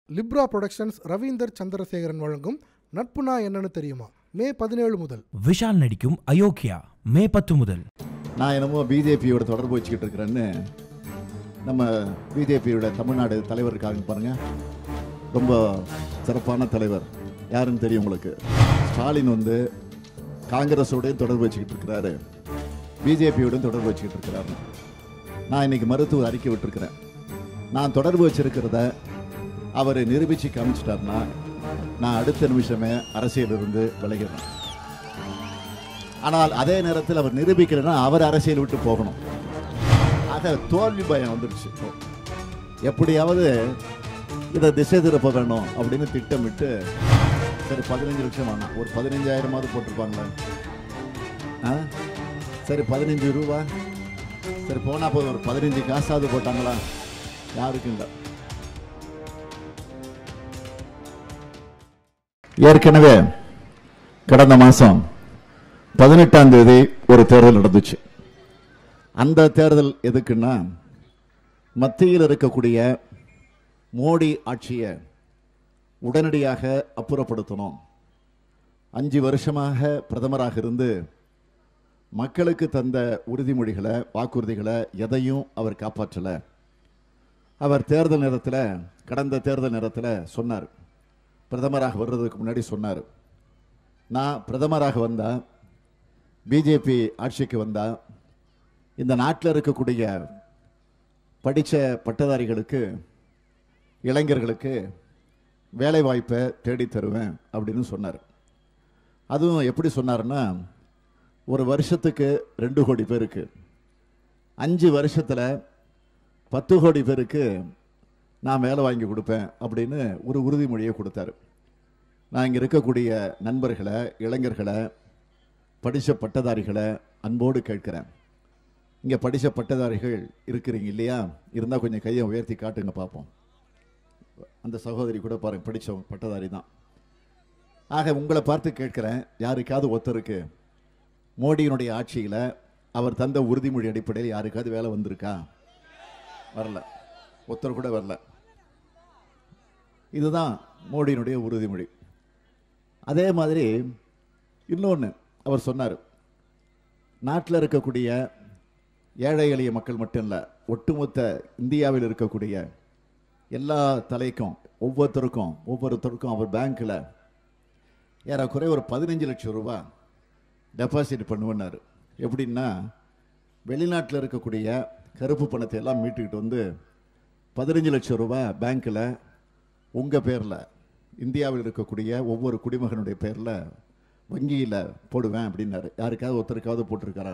Libre productions Ravinder Chandrasekaran வழங்கும் நட்புனா என்னன்னு தெரியுமா மே பதினேழு முதல் விஷால் நடிக்கும் அயோக்கியா மே பத்து முதல் நான் என்னமோ பிஜேபியோட தொடர்பு வச்சுக்கிட்டு இருக்கிறேன்னு நம்ம பிஜேபியோட தமிழ்நாடு தலைவர் இருக்காங்க பாருங்க ரொம்ப சிறப்பான தலைவர் யாருன்னு தெரியும் உங்களுக்கு ஸ்டாலின் வந்து காங்கிரஸோடையும் தொடர்பு வச்சுக்கிட்டு இருக்கிறாரு பிஜேபியோடையும் தொடர்பு வச்சுக்கிட்டு இருக்கிறாரு நான் இன்னைக்கு மருத்துவ அறிக்கை விட்டுருக்கிறேன் நான் தொடர்பு வச்சிருக்கிறத அவர் நிரூபிச்சு காமிச்சிட்டாருன்னா நான் அடுத்த நிமிஷமே அரசியலிருந்து விலகிறேன் ஆனால் அதே நேரத்தில் அவர் நிரூபிக்கலைன்னா அவர் அரசியல் விட்டு போகணும் ஆக தோல்வி பயம் வந்துருச்சு இப்போ. எப்படியாவது இதை திசை திருப்ப வேணும் அப்படின்னு திட்டமிட்டு சரி பதினஞ்சு லட்சம் வேணாம் ஒரு பதினஞ்சாயிரமாவது போட்டிருப்பாங்களே ஆ சரி பதினஞ்சு ரூபா சரி போனா போதும் ஒரு பதினஞ்சு காசாவது போட்டாங்களா யாருக்கும் இல்லை ஏற்கனவே கடந்த மாசம் பதினெட்டாம் தேதி ஒரு தேர்தல் நடந்துச்சு அந்த தேர்தல் எதுக்குன்னா மத்தியில் இருக்கக்கூடிய மோடி ஆட்சியை உடனடியாக அப்புறப்படுத்தணும் அஞ்சு வருஷமாக பிரதமராக இருந்து மக்களுக்கு தந்த உறுதிமொழிகளை வாக்குறுதிகளை எதையும் அவர் காப்பாற்றலை அவர் தேர்தல் நேரத்தில் கடந்த தேர்தல் நேரத்தில் சொன்னார் பிரதமராக வர்றதுக்கு முன்னாடி சொன்னார் நான் பிரதமராக வந்தா பிஜேபி ஆட்சிக்கு வந்தா இந்த நாட்டில் இருக்கக்கூடிய படித்த பட்டதாரிகளுக்கு இளைஞர்களுக்கு வேலை வாய்ப்பை தேடி தருவேன் அப்படின்னு சொன்னார் அதுவும் எப்படி சொன்னாருன்னா ஒரு வருஷத்துக்கு ரெண்டு கோடி பேருக்கு அஞ்சு வருஷத்தில் பத்து கோடி பேருக்கு நான் வேலை வாங்கி கொடுப்பேன் அப்படின்னு ஒரு உறுதிமொழியை கொடுத்தாரு நான் இங்கே இருக்கக்கூடிய நண்பர்களை இளைஞர்களை படித்த பட்டதாரிகளை அன்போடு கேட்கிறேன் இங்கே படித்த பட்டதாரிகள் இருக்கிறீங்க இல்லையா இருந்தால் கொஞ்சம் கையை உயர்த்தி காட்டுங்க பார்ப்போம் அந்த சகோதரி கூட பாருங்க படித்த பட்டதாரி தான் ஆக உங்களை பார்த்து கேட்கிறேன் யாருக்காவது ஒருத்தருக்கு மோடியினுடைய ஆட்சியில் அவர் தந்த உறுதிமொழி அடிப்படையில் யாருக்காவது வேலை வந்திருக்கா வரல ஒருத்தர் கூட வரல இதுதான் மோடியினுடைய உறுதிமொழி அதே மாதிரி இன்னொன்று அவர் சொன்னார் நாட்டில் இருக்கக்கூடிய ஏழை எளிய மக்கள் மட்டும் இல்லை ஒட்டுமொத்த இந்தியாவில் இருக்கக்கூடிய எல்லா தலைக்கும் ஒவ்வொருத்தருக்கும் ஒவ்வொருத்தருக்கும் அவர் பேங்க்கில் ஏறக்குறைய ஒரு பதினஞ்சு லட்சம் ரூபாய் டெபாசிட் பண்ணுவேன்னாரு எப்படின்னா வெளிநாட்டில் இருக்கக்கூடிய கருப்பு பணத்தை எல்லாம் மீட்டுக்கிட்டு வந்து பதினஞ்சு லட்சம் ரூபாய் பேங்க்கில் உங்கள் பேரில் இந்தியாவில் இருக்கக்கூடிய ஒவ்வொரு குடிமகனுடைய பேரில் வங்கியில் போடுவேன் அப்படின்னாரு யாருக்காவது ஒருத்தருக்காவது போட்டிருக்காரா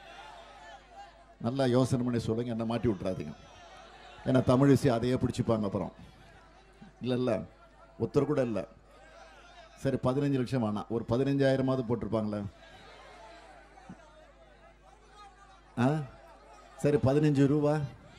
நல்லா யோசனை பண்ணி சொல்லுங்க என்ன மாட்டி விட்றாதீங்க ஏன்னா தமிழிசை அதையே பிடிச்சிப்பாங்க அப்புறம் இல்லை இல்லை ஒருத்தர் கூட இல்லை சரி பதினஞ்சு லட்சம் வேணாம் ஒரு பதினஞ்சாயிரமாவது போட்டிருப்பாங்களே ஆ சரி பதினஞ்சு ரூபா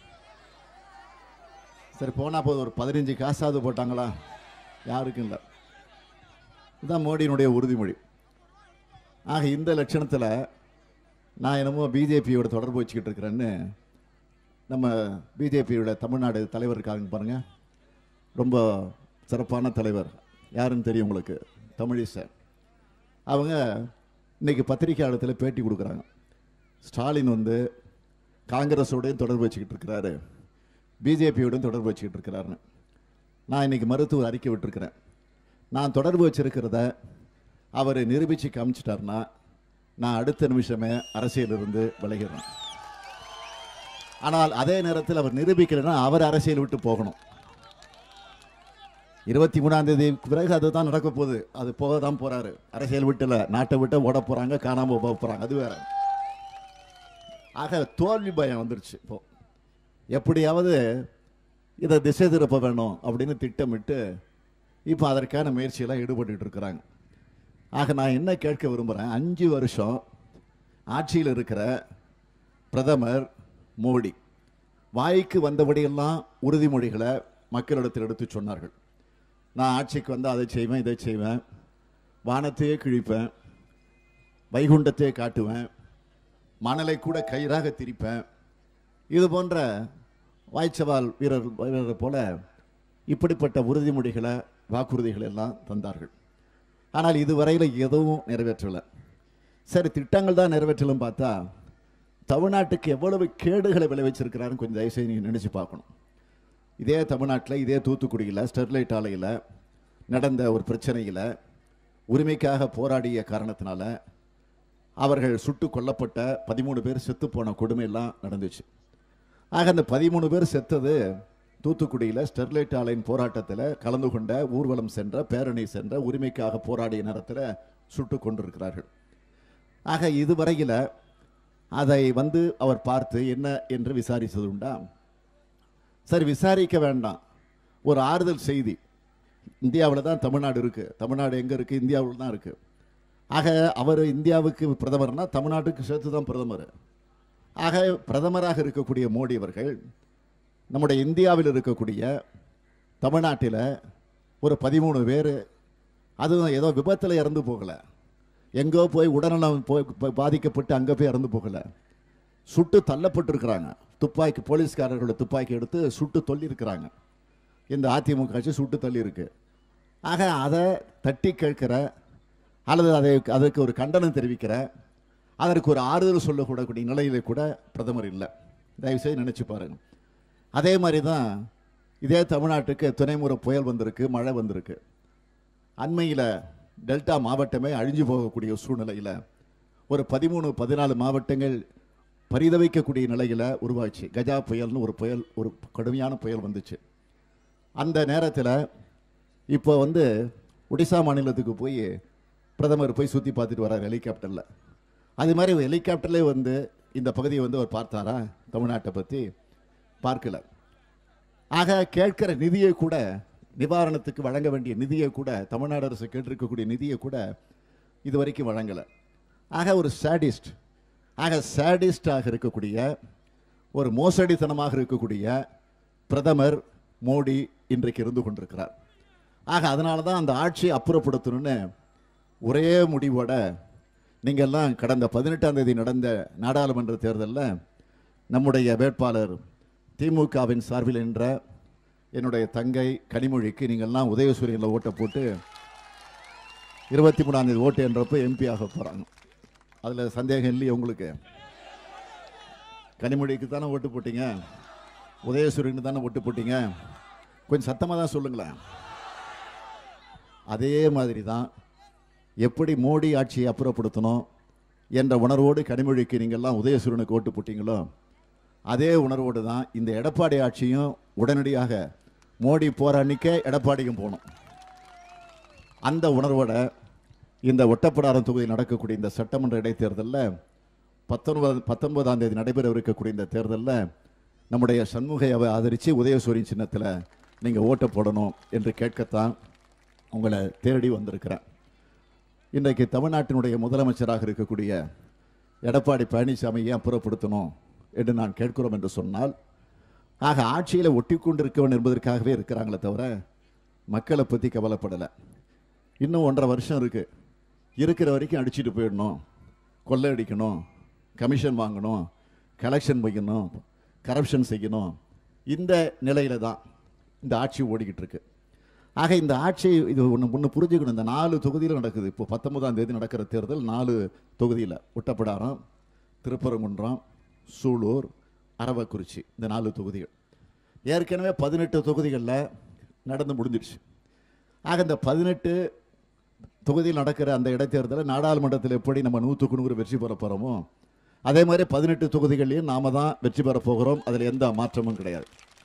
சரி போனா போதும் ஒரு பதினஞ்சு காசாவது போட்டாங்களா யாருக்கும் இல்லை இதுதான் மோடியினுடைய உறுதிமொழி ஆக இந்த லட்சணத்தில் நான் என்னமோ பிஜேபியோட தொடர்பு வச்சுக்கிட்டு இருக்கிறேன்னு நம்ம பிஜேபியோட தமிழ்நாடு தலைவர் இருக்காங்க பாருங்க ரொம்ப சிறப்பான தலைவர் யாருன்னு தெரியும் உங்களுக்கு தமிழிசை அவங்க இன்னைக்கு பத்திரிகையாளத்தில் பேட்டி கொடுக்குறாங்க ஸ்டாலின் வந்து காங்கிரஸோடையும் தொடர்பு வச்சுக்கிட்டு இருக்கிறாரு பிஜேபியோடையும் தொடர்பு வச்சுக்கிட்டு இருக்கிறாருன்னு நான் இன்னைக்கு மருத்துவ அறிக்கை விட்டுருக்கிறேன் நான் தொடர்பு வச்சிருக்கிறத அவர் நிரூபித்து காமிச்சிட்டாருன்னா நான் அடுத்த நிமிஷமே அரசியலிருந்து விலகிறேன் ஆனால் அதே நேரத்தில் அவர் நிரூபிக்கலைன்னா அவர் அரசியல் விட்டு போகணும் இருபத்தி மூணாம் தேதி பிறகு அதுதான் நடக்க போகுது அது போக தான் போறாரு அரசியல் விட்டுல நாட்டை விட்டு ஓட போறாங்க காணாம போக போறாங்க அது வேற ஆக தோல்வி பயம் வந்துருச்சு இப்போ எப்படியாவது இதை திசை திருப்ப வேணும் அப்படின்னு திட்டமிட்டு இப்போ அதற்கான முயற்சியெல்லாம் ஈடுபட்டுட்டு இருக்கிறாங்க ஆக நான் என்ன கேட்க விரும்புகிறேன் அஞ்சு வருஷம் ஆட்சியில் இருக்கிற பிரதமர் மோடி வாய்க்கு வந்தபடியெல்லாம் உறுதிமொழிகளை மக்களிடத்தில் எடுத்து சொன்னார்கள் நான் ஆட்சிக்கு வந்தால் அதை செய்வேன் இதை செய்வேன் வானத்தையே கிழிப்பேன் வைகுண்டத்தையே காட்டுவேன் மணலை கூட கயிறாக திரிப்பேன் இது போன்ற வாய்ச்சவால் வீரர் வீரரை போல இப்படிப்பட்ட உறுதிமொழிகளை வாக்குறுதிகளை எல்லாம் தந்தார்கள் ஆனால் இதுவரையில் எதுவும் நிறைவேற்றலை சரி திட்டங்கள் தான் நிறைவேற்றலும் பார்த்தா தமிழ்நாட்டுக்கு எவ்வளவு கேடுகளை விளைவிச்சிருக்கிறாருன்னு கொஞ்சம் தயவுசெய்து நீங்கள் நினச்சி பார்க்கணும் இதே தமிழ்நாட்டில் இதே தூத்துக்குடியில் ஸ்டெர்லைட் ஆலையில் நடந்த ஒரு பிரச்சனையில் உரிமைக்காக போராடிய காரணத்தினால அவர்கள் சுட்டு கொல்லப்பட்ட பதிமூணு பேர் செத்து போன கொடுமையெல்லாம் நடந்துச்சு ஆக அந்த பதிமூணு பேர் செத்தது தூத்துக்குடியில் ஸ்டெர்லைட் ஆலையின் போராட்டத்தில் கலந்து கொண்ட ஊர்வலம் சென்ற பேரணி சென்ற உரிமைக்காக போராடிய நேரத்தில் சுட்டு கொண்டிருக்கிறார்கள் ஆக இதுவரையில் அதை வந்து அவர் பார்த்து என்ன என்று விசாரித்தது உண்டா சரி விசாரிக்க வேண்டாம் ஒரு ஆறுதல் செய்தி இந்தியாவில் தான் தமிழ்நாடு இருக்குது தமிழ்நாடு எங்கே இருக்குது இந்தியாவில் தான் இருக்குது ஆக அவர் இந்தியாவுக்கு பிரதமர்னா தமிழ்நாட்டுக்கு சேர்த்து தான் பிரதமர் ஆக பிரதமராக இருக்கக்கூடிய மோடி அவர்கள் நம்முடைய இந்தியாவில் இருக்கக்கூடிய தமிழ்நாட்டில் ஒரு பதிமூணு பேர் அதுவும் ஏதோ விபத்தில் இறந்து போகலை எங்கோ போய் உடல்நலம் போய் ப- பாதிக்கப்பட்டு அங்கே போய் இறந்து போகலை சுட்டு தள்ளப்பட்டிருக்கிறாங்க துப்பாக்கி போலீஸ்காரர்களோட துப்பாக்கி எடுத்து சுட்டு தள்ளியிருக்கிறாங்க இந்த அதிமுக ஆட்சி சுட்டு தள்ளி இருக்கு ஆக அதை தட்டி கேட்கிற அல்லது அதை அதற்கு ஒரு கண்டனம் தெரிவிக்கிற அதற்கு ஒரு ஆறுதல் சொல்லக்கூடக்கூடிய நிலையில கூட பிரதமர் இல்லை தயவுசெய்து நினைச்சு பாருங்க அதே மாதிரி தான் இதே தமிழ்நாட்டுக்கு துணைமுறை புயல் வந்திருக்கு மழை வந்திருக்கு அண்மையில் டெல்டா மாவட்டமே அழிஞ்சு போகக்கூடிய சூழ்நிலையில் ஒரு பதிமூணு பதினாலு மாவட்டங்கள் பரிதவிக்கக்கூடிய நிலையில் உருவாச்சு கஜா புயல்னு ஒரு புயல் ஒரு கடுமையான புயல் வந்துச்சு அந்த நேரத்தில் இப்போ வந்து ஒடிசா மாநிலத்துக்கு போய் பிரதமர் போய் சுற்றி பார்த்துட்டு வரார் ஹெலிகாப்டரில் அது மாதிரி ஹெலிகாப்டர்லேயே வந்து இந்த பகுதியை வந்து அவர் பார்த்தாரா தமிழ்நாட்டை பற்றி பார்க்கல ஆக கேட்கிற நிதியை கூட நிவாரணத்துக்கு வழங்க வேண்டிய நிதியை கூட தமிழ்நாடு அரசு கேட்டிருக்கக்கூடிய நிதியை கூட இது வரைக்கும் வழங்கலை ஆக ஒரு சாடிஸ்ட் ஆக சாடிஸ்டாக இருக்கக்கூடிய ஒரு மோசடித்தனமாக இருக்கக்கூடிய பிரதமர் மோடி இன்றைக்கு இருந்து கொண்டிருக்கிறார் ஆக அதனால தான் அந்த ஆட்சியை அப்புறப்படுத்தணும்னு ஒரே முடிவோட நீங்கள்லாம் கடந்த பதினெட்டாம் தேதி நடந்த நாடாளுமன்ற தேர்தலில் நம்முடைய வேட்பாளர் திமுகவின் சார்பில் என்ற என்னுடைய தங்கை கனிமொழிக்கு நீங்கள்லாம் உதயசூரியனில் ஓட்டை போட்டு இருபத்தி மூணாம் தேதி ஓட்டு என்றப்போ எம்பி ஆக போகிறாங்க அதில் சந்தேகம் இல்லையே உங்களுக்கு கனிமொழிக்கு தானே ஓட்டு போட்டீங்க உதயசூரியனுக்கு தானே ஓட்டு போட்டீங்க கொஞ்சம் சத்தமாக தான் சொல்லுங்களேன் அதே மாதிரி தான் எப்படி மோடி ஆட்சியை அப்புறப்படுத்தணும் என்ற உணர்வோடு கனிமொழிக்கு நீங்கள்லாம் உதயசூரனுக்கு ஓட்டு போட்டீங்களோ அதே உணர்வோடு தான் இந்த எடப்பாடி ஆட்சியும் உடனடியாக மோடி போற அன்னைக்கே எடப்பாடியும் போகணும் அந்த உணர்வோட இந்த ஒட்டப்பிடாரம் தொகுதியில் நடக்கக்கூடிய இந்த சட்டமன்ற இடைத்தேர்தலில் பத்தொன்பது பத்தொன்பதாம் தேதி நடைபெற இருக்கக்கூடிய இந்த தேர்தலில் நம்முடைய சண்முகையாவை ஆதரித்து உதயசூரியன் சின்னத்தில் நீங்கள் ஓட்டு போடணும் என்று கேட்கத்தான் உங்களை தேடி வந்திருக்கிறேன் இன்றைக்கு தமிழ்நாட்டினுடைய முதலமைச்சராக இருக்கக்கூடிய எடப்பாடி பழனிசாமியை அப்புறப்படுத்தணும் என்று நான் கேட்கிறோம் என்று சொன்னால் ஆக ஆட்சியில் ஒட்டி கொண்டிருக்கவன் என்பதற்காகவே இருக்கிறாங்களே தவிர மக்களை பற்றி கவலைப்படலை இன்னும் ஒன்றரை வருஷம் இருக்கு இருக்கிற வரைக்கும் அடிச்சுட்டு போயிடணும் கொள்ளையடிக்கணும் கமிஷன் வாங்கணும் கலெக்ஷன் வைக்கணும் கரப்ஷன் செய்யணும் இந்த நிலையில தான் இந்த ஆட்சி ஓடிக்கிட்டு இருக்கு ஆக இந்த ஆட்சி இது ஒன்று ஒன்று புரிஞ்சுக்கணும் இந்த நாலு தொகுதியில் நடக்குது இப்போ பத்தொன்பதாம் தேதி நடக்கிற தேர்தல் நாலு தொகுதியில் ஒட்டப்பிடாரம் திருப்பரங்குன்றம் சூலூர் அரவக்குறிச்சி இந்த நாலு தொகுதிகள் ஏற்கனவே பதினெட்டு தொகுதிகளில் நடந்து முடிஞ்சிடுச்சு ஆக இந்த பதினெட்டு தொகுதியில் நடக்கிற அந்த இடைத்தேர்தலில் நாடாளுமன்றத்தில் எப்படி நம்ம நூற்றுக்கு நூறு வெற்றி பெற போகிறோமோ அதே மாதிரி பதினெட்டு தொகுதிகள்லையும் நாம தான் வெற்றி பெற போகிறோம் அதில் எந்த மாற்றமும் கிடையாது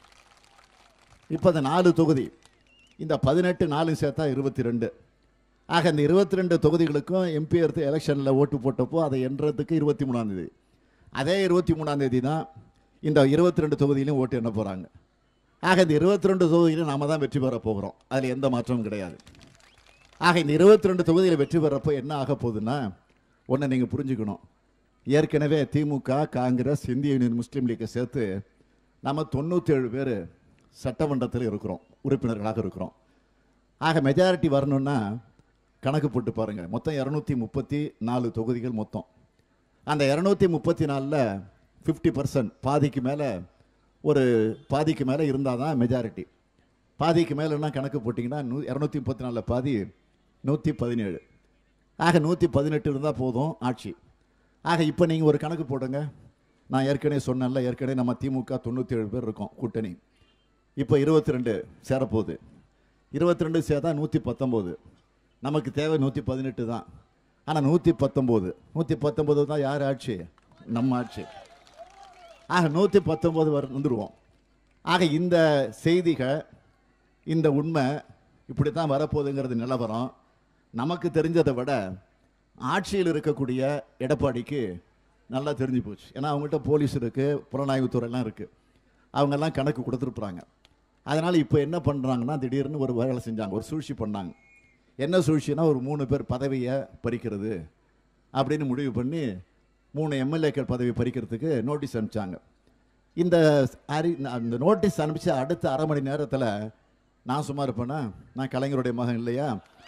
இப்போ அந்த நாலு தொகுதி இந்த பதினெட்டு நாலு சேர்த்தா இருபத்தி ரெண்டு ஆக இந்த இருபத்தி ரெண்டு தொகுதிகளுக்கும் எம்பி எடுத்து எலெக்ஷனில் ஓட்டு போட்டப்போ அதை எண்றதுக்கு இருபத்தி மூணாம் தேதி அதே இருபத்தி மூணாம் தேதி தான் இந்த இருபத்தி ரெண்டு தொகுதியிலும் ஓட்டு எண்ண போகிறாங்க ஆக இந்த இருபத்தி ரெண்டு தொகுதியிலும் நாம தான் வெற்றி பெற போகிறோம் அதில் எந்த மாற்றமும் கிடையாது ஆக இந்த இருபத்தி ரெண்டு தொகுதியில் வெற்றி பெறப்போ என்ன ஆக போகுதுன்னா ஒன்றை நீங்கள் புரிஞ்சுக்கணும் ஏற்கனவே திமுக காங்கிரஸ் இந்திய யூனியன் முஸ்லீம் லீக்கை சேர்த்து நம்ம தொண்ணூற்றி ஏழு பேர் சட்டமன்றத்தில் இருக்கிறோம் உறுப்பினர்களாக இருக்கிறோம் ஆக மெஜாரிட்டி வரணும்னா கணக்கு போட்டு பாருங்கள் மொத்தம் இரநூத்தி முப்பத்தி நாலு தொகுதிகள் மொத்தம் அந்த இரநூத்தி முப்பத்தி நாலில் ஃபிஃப்டி பர்சன்ட் பாதிக்கு மேலே ஒரு பாதிக்கு மேலே இருந்தால் தான் மெஜாரிட்டி பாதிக்கு மேலன்னா கணக்கு போட்டிங்கன்னா நூ இரநூத்தி முப்பத்தி நாலில் பாதி நூற்றி பதினேழு ஆக நூற்றி பதினெட்டு இருந்தால் போதும் ஆட்சி ஆக இப்போ நீங்கள் ஒரு கணக்கு போடுங்க நான் ஏற்கனவே சொன்னேன்ல ஏற்கனவே நம்ம திமுக தொண்ணூற்றி ஏழு பேர் இருக்கோம் கூட்டணி இப்போ இருபத்தி ரெண்டு சேரப்போகுது இருபத்தி ரெண்டு சேர்த்தா நூற்றி பத்தொம்போது நமக்கு தேவை நூற்றி பதினெட்டு தான் ஆனால் நூற்றி பத்தொம்போது நூற்றி பத்தொம்போது தான் யார் ஆட்சி நம்ம ஆட்சி ஆக நூற்றி பத்தொம்போது வர வந்துடுவோம் ஆக இந்த செய்திகள் இந்த உண்மை இப்படி தான் வரப்போகுதுங்கிறது நிலவரம் நமக்கு தெரிஞ்சதை விட ஆட்சியில் இருக்கக்கூடிய எடப்பாடிக்கு நல்லா தெரிஞ்சு போச்சு ஏன்னா அவங்கள்ட்ட போலீஸ் இருக்குது புலனாய்வுத்துறையெல்லாம் இருக்குது அவங்கெல்லாம் கணக்கு கொடுத்துருக்குறாங்க அதனால் இப்போ என்ன பண்ணுறாங்கன்னா திடீர்னு ஒரு வேலை செஞ்சாங்க ஒரு சூழ்ச்சி பண்ணாங்க என்ன சூழ்ச்சினா ஒரு மூணு பேர் பதவியை பறிக்கிறது அப்படின்னு முடிவு பண்ணி மூணு எம்எல்ஏக்கள் பதவி பறிக்கிறதுக்கு நோட்டீஸ் அனுப்பிச்சாங்க இந்த அறி அந்த நோட்டீஸ் அனுப்பிச்ச அடுத்த அரை மணி நேரத்தில் நான் சும்மா இருப்பேனா நான் கலைஞருடைய மகன் இல்லையா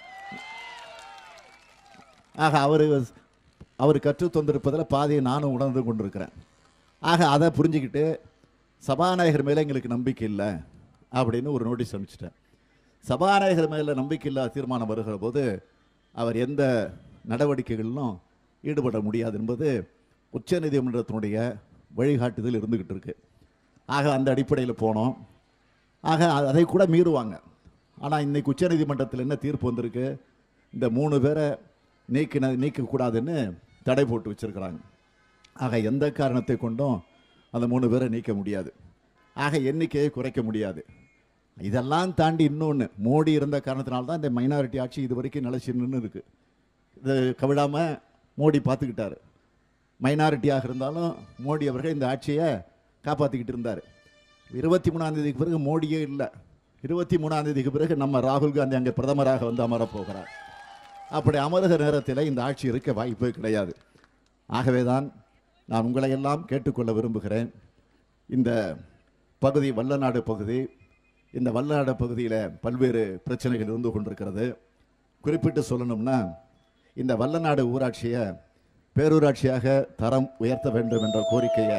ஆக அவர் அவர் கற்றுத் தந்திருப்பதில் பாதியை நானும் உணர்ந்து கொண்டிருக்கிறேன் ஆக அதை புரிஞ்சுக்கிட்டு சபாநாயகர் மேலே எங்களுக்கு நம்பிக்கை இல்லை அப்படின்னு ஒரு நோட்டீஸ் அனுப்பிச்சிட்டேன் சபாநாயகர் மேலே நம்பிக்கை இல்லாத தீர்மானம் வருகிற போது அவர் எந்த நடவடிக்கைகளிலும் ஈடுபட முடியாது என்பது உச்சநீதிமன்றத்தினுடைய வழிகாட்டுதல் இருந்துக்கிட்டு இருக்கு ஆக அந்த அடிப்படையில் போனோம் ஆக அ- அதை கூட மீறுவாங்க ஆனால் இன்னைக்கு உச்சநீதிமன்றத்தில் என்ன தீர்ப்பு வந்திருக்கு இந்த மூணு பேரை நீக்கின நீக்கக்கூடாதுன்னு தடை போட்டு வச்சிருக்கிறாங்க ஆக எந்த காரணத்தை கொண்டும் அந்த மூணு பேரை நீக்க முடியாது ஆக எண்ணிக்கையை குறைக்க முடியாது இதெல்லாம் தாண்டி இன்னொன்று மோடி இருந்த காரணத்தினால தான் இந்த மைனாரிட்டி ஆட்சி இது வரைக்கும் நிலைச்சு நின்று இருக்கு இது கவிழாமல் மோடி பார்த்துக்கிட்டாரு மைனாரிட்டியாக இருந்தாலும் மோடி அவர்கள் இந்த ஆட்சியை காப்பாற்றிக்கிட்டு இருந்தார் இருபத்தி மூணாம் தேதிக்கு பிறகு மோடியே இல்லை இருபத்தி மூணாம் தேதிக்கு பிறகு நம்ம ராகுல் காந்தி அங்கே பிரதமராக வந்து அமரப் போகிறார் அப்படி அமருகிற நேரத்தில் இந்த ஆட்சி இருக்க வாய்ப்பே கிடையாது ஆகவே தான் நான் உங்களை எல்லாம் கேட்டுக்கொள்ள விரும்புகிறேன் இந்த பகுதி வல்லநாடு பகுதி இந்த வல்லநாடு பகுதியில் பல்வேறு பிரச்சனைகள் இருந்து கொண்டிருக்கிறது குறிப்பிட்டு சொல்லணும்னா இந்த வல்லநாடு ஊராட்சியை பேரூராட்சியாக தரம் உயர்த்த வேண்டும் என்ற கோரிக்கையை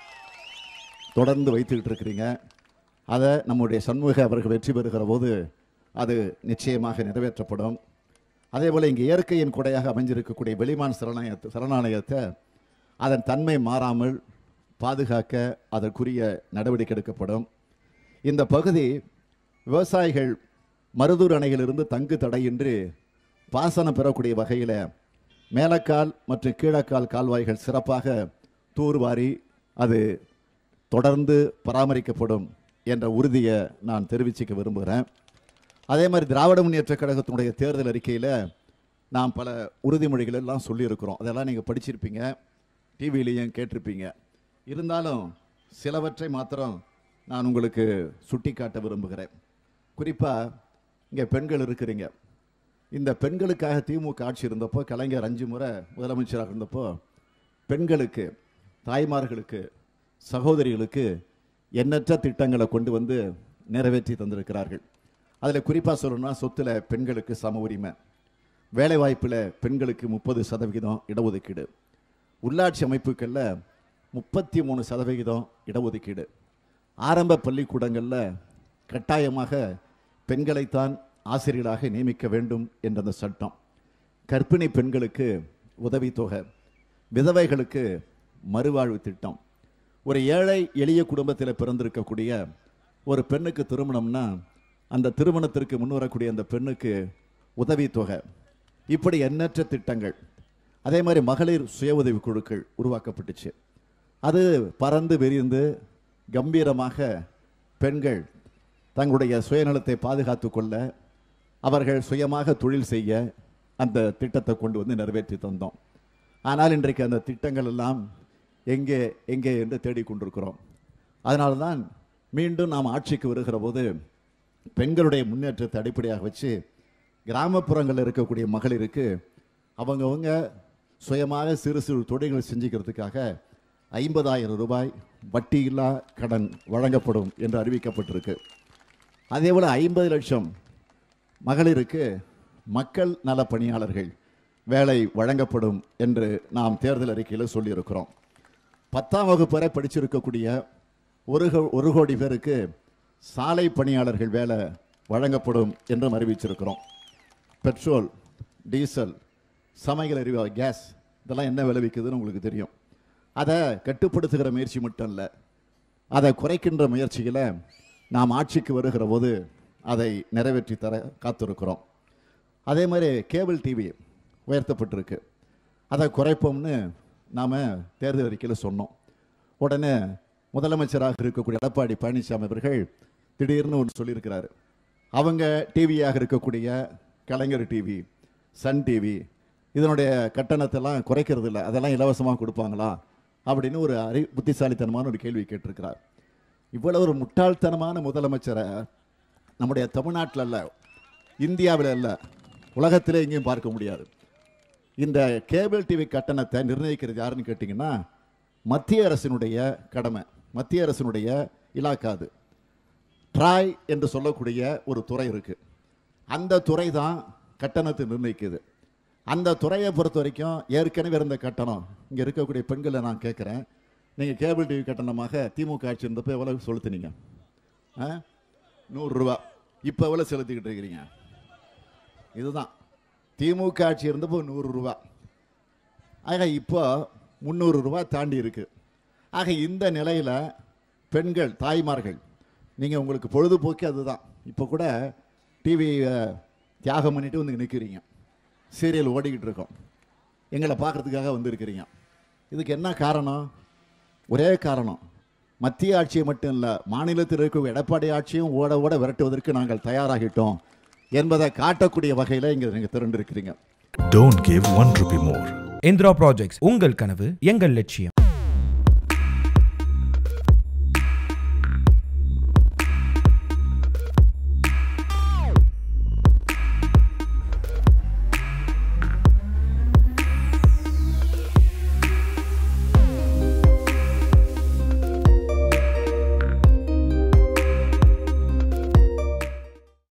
தொடர்ந்து வைத்துக்கிட்டு இருக்கிறீங்க அதை நம்முடைய சண்முக அவர்கள் வெற்றி பெறுகிற போது அது நிச்சயமாக நிறைவேற்றப்படும் அதே போல் இங்கே இயற்கையின் கொடையாக அமைஞ்சிருக்கக்கூடிய வெளிமான் சரணாலயத்தை சரணாலயத்தை அதன் தன்மை மாறாமல் பாதுகாக்க அதற்குரிய நடவடிக்கை எடுக்கப்படும் இந்த பகுதி விவசாயிகள் மருதூர் அணையிலிருந்து தங்கு தடையின்றி பாசனம் பெறக்கூடிய வகையில் மேலக்கால் மற்றும் கீழக்கால் கால்வாய்கள் சிறப்பாக தூர்வாரி அது தொடர்ந்து பராமரிக்கப்படும் என்ற உறுதியை நான் தெரிவிச்சுக்க விரும்புகிறேன் அதே மாதிரி திராவிட முன்னேற்றக் கழகத்தினுடைய தேர்தல் அறிக்கையில் நாம் பல உறுதிமொழிகள் எல்லாம் சொல்லியிருக்கிறோம் அதெல்லாம் நீங்கள் படிச்சிருப்பீங்க டிவிலையும் கேட்டிருப்பீங்க இருந்தாலும் சிலவற்றை மாத்திரம் நான் உங்களுக்கு சுட்டிக்காட்ட விரும்புகிறேன் குறிப்பாக இங்கே பெண்கள் இருக்கிறீங்க இந்த பெண்களுக்காக திமுக ஆட்சி இருந்தப்போ கலைஞர் அஞ்சு முறை முதலமைச்சராக இருந்தப்போ பெண்களுக்கு தாய்மார்களுக்கு சகோதரிகளுக்கு எண்ணற்ற திட்டங்களை கொண்டு வந்து நிறைவேற்றி தந்திருக்கிறார்கள் அதில் குறிப்பாக சொல்லணும்னா சொத்துல பெண்களுக்கு சம உரிமை வேலைவாய்ப்பில் பெண்களுக்கு முப்பது சதவிகிதம் இடஒதுக்கீடு உள்ளாட்சி அமைப்புகளில் முப்பத்தி மூணு சதவிகிதம் இடஒதுக்கீடு ஆரம்ப பள்ளிக்கூடங்களில் கட்டாயமாக பெண்களைத்தான் ஆசிரியர்களாக நியமிக்க வேண்டும் என்ற அந்த சட்டம் கர்ப்பிணி பெண்களுக்கு உதவித்தொகை விதவைகளுக்கு மறுவாழ்வு திட்டம் ஒரு ஏழை எளிய குடும்பத்தில் பிறந்திருக்கக்கூடிய ஒரு பெண்ணுக்கு திருமணம்னா அந்த திருமணத்திற்கு முன்வரக்கூடிய அந்த பெண்ணுக்கு உதவித்தொகை இப்படி எண்ணற்ற திட்டங்கள் அதே மாதிரி மகளிர் சுய உதவி குழுக்கள் உருவாக்கப்பட்டுச்சு அது பறந்து விரிந்து கம்பீரமாக பெண்கள் தங்களுடைய சுயநலத்தை பாதுகாத்து கொள்ள அவர்கள் சுயமாக தொழில் செய்ய அந்த திட்டத்தை கொண்டு வந்து நிறைவேற்றி தந்தோம் ஆனால் இன்றைக்கு அந்த திட்டங்கள் எல்லாம் எங்கே எங்கே என்று தேடிக்கொண்டிருக்கிறோம் அதனால தான் மீண்டும் நாம் ஆட்சிக்கு வருகிற போது பெண்களுடைய முன்னேற்றத்தை அடிப்படையாக வச்சு கிராமப்புறங்களில் இருக்கக்கூடிய மகளிருக்கு அவங்கவங்க சுயமாக சிறு சிறு தொழில்கள் செஞ்சுக்கிறதுக்காக ஐம்பதாயிரம் ரூபாய் வட்டியில்லா கடன் வழங்கப்படும் என்று அறிவிக்கப்பட்டிருக்கு அதே போல் ஐம்பது லட்சம் மகளிருக்கு மக்கள் நல பணியாளர்கள் வேலை வழங்கப்படும் என்று நாம் தேர்தல் அறிக்கையில் சொல்லியிருக்கிறோம் பத்தாம் வகுப்பு வரை படிச்சிருக்கக்கூடிய ஒரு கோ- ஒரு கோடி பேருக்கு சாலை பணியாளர்கள் வேலை வழங்கப்படும் என்றும் அறிவிச்சிருக்கிறோம் பெட்ரோல் டீசல் சமையல் எரிவாயு கேஸ் இதெல்லாம் என்ன விளைவிக்குதுன்னு உங்களுக்கு தெரியும் அதை கட்டுப்படுத்துகிற முயற்சி மட்டும் இல்லை அதை குறைக்கின்ற முயற்சியில் நாம் ஆட்சிக்கு வருகிற போது அதை நிறைவேற்றி தர காத்திருக்கிறோம் அதே மாதிரி கேபிள் டிவி உயர்த்தப்பட்டிருக்கு அதை குறைப்போம்னு நாம் தேர்தல் அறிக்கையில் சொன்னோம் உடனே முதலமைச்சராக இருக்கக்கூடிய எடப்பாடி பழனிசாமி அவர்கள் திடீர்னு ஒன்று சொல்லியிருக்கிறாரு அவங்க டிவியாக இருக்கக்கூடிய கலைஞர் டிவி சன் டிவி இதனுடைய கட்டணத்தெல்லாம் குறைக்கிறது இல்லை அதெல்லாம் இலவசமாக கொடுப்பாங்களா அப்படின்னு ஒரு அறி புத்திசாலித்தனமான ஒரு கேள்வி கேட்டிருக்கிறார் இவ்வளவு ஒரு முட்டாள்தனமான முதலமைச்சரை நம்முடைய தமிழ்நாட்டில் அல்ல இந்தியாவில் அல்ல உலகத்திலே எங்கேயும் பார்க்க முடியாது இந்த கேபிள் டிவி கட்டணத்தை நிர்ணயிக்கிறது யாருன்னு கேட்டிங்கன்னா மத்திய அரசினுடைய கடமை மத்திய அரசினுடைய இலாக்கா அது ட்ராய் என்று சொல்லக்கூடிய ஒரு துறை இருக்கு அந்த துறை தான் கட்டணத்தை நிர்ணயிக்குது அந்த துறையை பொறுத்த வரைக்கும் ஏற்கனவே இருந்த கட்டணம் இங்கே இருக்கக்கூடிய பெண்களை நான் கேட்குறேன் நீங்கள் கேபிள் டிவி கட்டணமாக திமுக ஆட்சி இருந்தப்போ எவ்வளோ செலுத்துனீங்க ஆ நூறுரூவா இப்போ எவ்வளோ செலுத்திக்கிட்டு இருக்கிறீங்க இதுதான் திமுக ஆட்சி இருந்தப்போ நூறு ரூபா ஆக இப்போ முந்நூறு ரூபா தாண்டி இருக்கு ஆக இந்த நிலையில் பெண்கள் தாய்மார்கள் நீங்கள் உங்களுக்கு பொழுதுபோக்கு அதுதான் இப்போ கூட டிவி தியாகம் பண்ணிட்டு வந்து நிற்கிறீங்க சீரியல் ஓடிக்கிட்டு இருக்கோம் எங்களை பார்க்கறதுக்காக வந்திருக்கிறீங்க இதுக்கு என்ன காரணம் ஒரே காரணம் மத்திய ஆட்சியை மட்டும் இல்லை மாநிலத்தில் இருக்க எடப்பாடி ஆட்சியும் ஓட ஓட விரட்டுவதற்கு நாங்கள் தயாராகிட்டோம் என்பதை காட்டக்கூடிய வகையில் இங்கே நீங்கள் திரண்டிருக்கிறீங்க Don't give one rupee more. Indira projects உங்கள் கனவு எங்கள் லட்சியம்